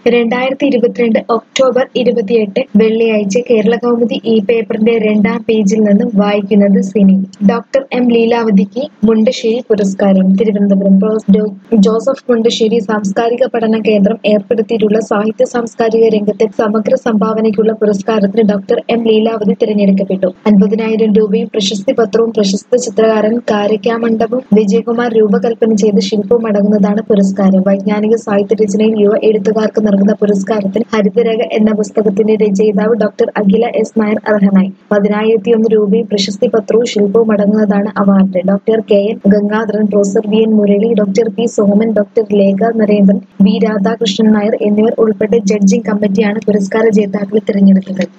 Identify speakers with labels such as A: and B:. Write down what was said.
A: രണ്ടായിരത്തി ഇരുപത്തിരണ്ട് ഒക്ടോബർ ഇരുപത്തിയെട്ട് വെള്ളിയാഴ്ച കേരള കൗമുദി ഈ പേപ്പറിന്റെ രണ്ടാം പേജിൽ നിന്നും വായിക്കുന്നത് സിനി ഡോക്ടർ എം ലീലാവതിക്ക് മുണ്ടശ്ശേരി പുരസ്കാരം തിരുവനന്തപുരം പ്രൊഫ. ഡോ. ജോസഫ് മുണ്ടശ്ശേരി സാംസ്കാരിക പഠന കേന്ദ്രം ഏർപ്പെടുത്തിയിട്ടുള്ള സാഹിത്യ സാംസ്കാരിക രംഗത്തെ സമഗ്ര സംഭാവനയ്ക്കുള്ള പുരസ്കാരത്തിന് ഡോക്ടർ എം ലീലാവതി തിരഞ്ഞെടുക്കപ്പെട്ടു അൻപതിനായിരം രൂപയും പ്രശസ്തി പത്രവും പ്രശസ്ത ചിത്രകാരൻ കാരക്കാമണ്ഡപം വിജയകുമാർ രൂപകൽപ്പന ചെയ്ത ശില്പവും അടങ്ങുന്നതാണ് പുരസ്കാരം വൈജ്ഞാനിക സാഹിത്യ രചനയിൽ യുവ എഴുത്തുകാർക്ക് നൽകുന്ന പുരസ്കാരത്തിന് ഹരിതരേഖ എന്ന പുസ്തകത്തിന്റെ രചയിതാവ് ഡോക്ടർ അഖില എസ് നായർ അർഹനായി പതിനായിരത്തി ഒന്ന് രൂപയും പ്രശസ്തി പത്രവും ശില്പവും അടങ്ങുന്നതാണ് award doctor K N Gangadharan professor V N Murali doctor P Soman doctor Lekha Narendran V Radhakrishnan Nair എന്നിവർ ഉൾപ്പെട്ട ജഡ്ജിംഗ് കമ്മിറ്റിയാണ് പുരസ്കാര ജേതാക്കളെ തിരഞ്ഞെടുത്തത്